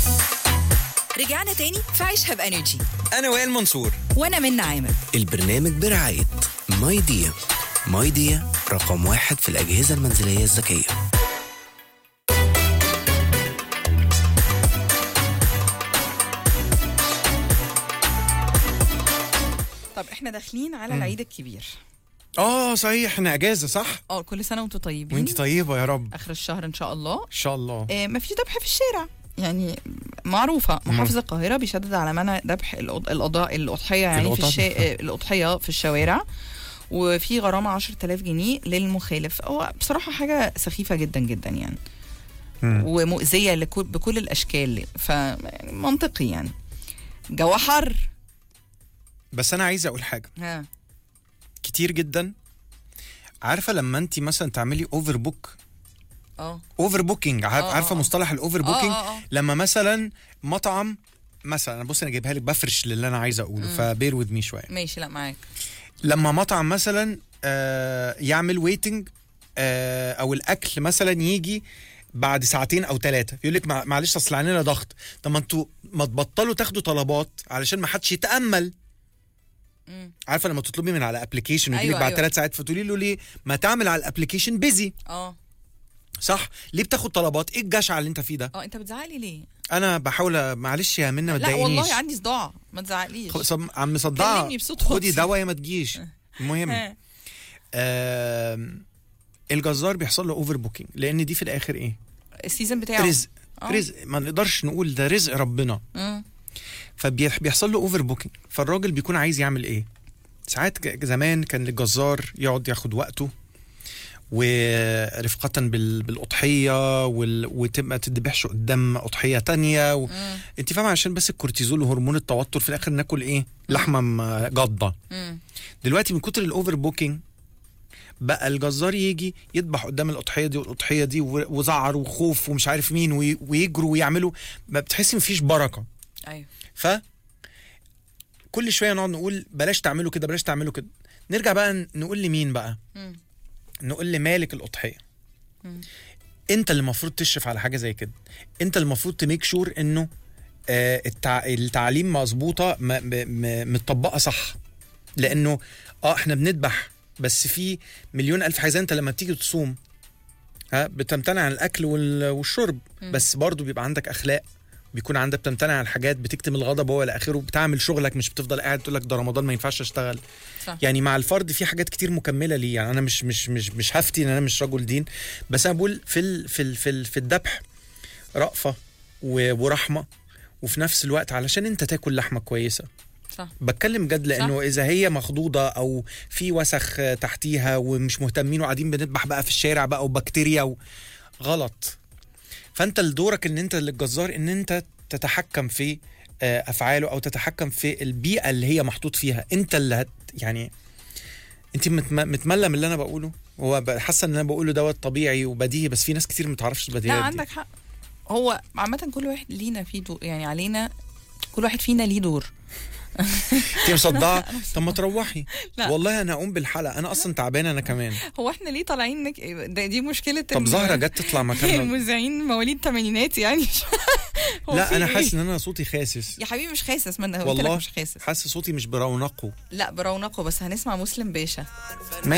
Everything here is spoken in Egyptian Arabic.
رجعنا تاني في عيشها بانرجي انا وائل منصور وانا من عامر البرنامج برعاية ماي ديا ماي ديا رقم واحد في الأجهزة المنزلية الذكية طب احنا داخلين على العيد الكبير اه صحيح احنا اجازه صح اه كل سنه وانتم طيبين وانت طيبه يا رب اخر الشهر ان شاء الله ان شاء الله آه مفيش ذبح في الشارع يعني معروفه محافظ القاهره بيشدد على منع ذبح الأض- الأضاء الاضحيه يعني في القطط. الشا... آه، الاضحيه في الشوارع وفي غرامه 10000 جنيه للمخالف هو بصراحه حاجه سخيفه جدا جدا يعني مم. ومؤذيه لكل بكل الاشكال فمنطقي يعني جو حر بس انا عايز اقول حاجه ها كتير جدا عارفه لما انت مثلا تعملي اوفر بوك اه اوفر بوكينج آه، عارفه آه. مصطلح الاوفر آه، بوكينج آه، آه. لما مثلا مطعم مثلا بص انا جايبها لك بفرش للي انا عايز اقوله فبير وذ مي شويه ماشي لا معاك لما مطعم مثلا آه يعمل ويتنج آه او الاكل مثلا يجي بعد ساعتين او ثلاثه يقول لك مع- معلش اصل عندنا ضغط طب ما انتوا ما تبطلوا تاخدوا طلبات علشان ما حدش يتامل مم. عارفه لما تطلبي من على ابلكيشن ويجي لك أيوة، بعد أيوة. ثلاث ساعات فتقولي له ليه ما تعمل على الابلكيشن بيزي اه صح ليه بتاخد طلبات ايه الجشع اللي انت فيه ده اه انت بتزعلي ليه؟ انا بحاول معلش يا منى ما لا تضايقنيش والله عندي صداع ما تزعقليش خ- صم- عم صداع كلمني بصوت خدي واطي. دواء يا ما تجيش المهم ها. آم، الجزار بيحصل له اوفر بوكينج لان دي في الاخر ايه السيزون بتاعه رزق آه. رزق ما نقدرش نقول ده رزق ربنا مم. فبيحصل له اوفر بوكينج فالراجل بيكون عايز يعمل ايه ساعات ك- زمان كان الجزار يقعد ياخد وقته ورفقة بال- بالأضحية وال... وتبقى تذبحش قدام أضحية تانية و... مم. انت فاهمة عشان بس الكورتيزول وهرمون التوتر في الآخر ناكل إيه لحمة م- جضة مم. دلوقتي من كتر الأوفر بوكينج بقى الجزار يجي يذبح قدام الأضحية دي والأضحية دي و- وزعر وخوف ومش عارف مين وي... ويجروا ويعملوا ما بتحسي مفيش بركة ايوه ف كل شويه نقعد نقول بلاش تعملوا كده بلاش تعملوا كده نرجع بقى ن- نقول لمين بقى مم. نقول لمالك الاضحيه مم. انت اللي المفروض تشرف على حاجه زي كده انت اللي المفروض تميك شور انه آه التع... التعليم مظبوطه م... م... م... متطبقه صح لانه اه احنا بنذبح بس في مليون الف حاجه انت لما بتيجي تصوم ها بتمتنع عن الاكل وال... والشرب مم. بس برضو بيبقى عندك اخلاق بيكون عندك بتمتنع عن الحاجات بتكتم الغضب هو الى اخره بتعمل شغلك مش بتفضل قاعد تقول لك ده رمضان ما ينفعش اشتغل صح. يعني مع الفرد في حاجات كتير مكمله ليه يعني انا مش مش مش مش هفتي ان انا مش رجل دين بس انا بقول في ال في ال في, ال في الذبح رأفه و- ورحمه وفي نفس الوقت علشان انت تاكل لحمه كويسه صح بتكلم جد لانه اذا هي مخضوضه او في وسخ آه، تحتيها ومش مهتمين وقاعدين بنذبح بقى في الشارع بقى وبكتيريا و... غلط فانت لدورك ان انت للجزار ان انت تتحكم في آه، افعاله او تتحكم في البيئه اللي هي محطوط فيها انت اللي هت يعني انت متم- متملة من اللي انا بقوله هو ب- حاسه ان انا بقوله دوت طبيعي وبديهي بس في ناس كتير ما تعرفش لا البديهيات دي عندك حق هو عامة كل واحد لينا فيه دور يعني علينا كل واحد فينا ليه دور انت مصدعه طب ما تروحي لا. والله انا اقوم بالحلقه انا اصلا تعبانه انا كمان هو احنا ليه طالعين نك... ده دي مشكلة طب الم- زهره جت تطلع مكاننا المذيعين مواليد الثمانينات يعني هو لا في انا إيه؟ حاسس ان انا صوتي خاسس يا حبيبي مش خاسس من قلت لك والله مش خاسس حاسس صوتي مش برونقه لا برونقه بس هنسمع مسلم باشا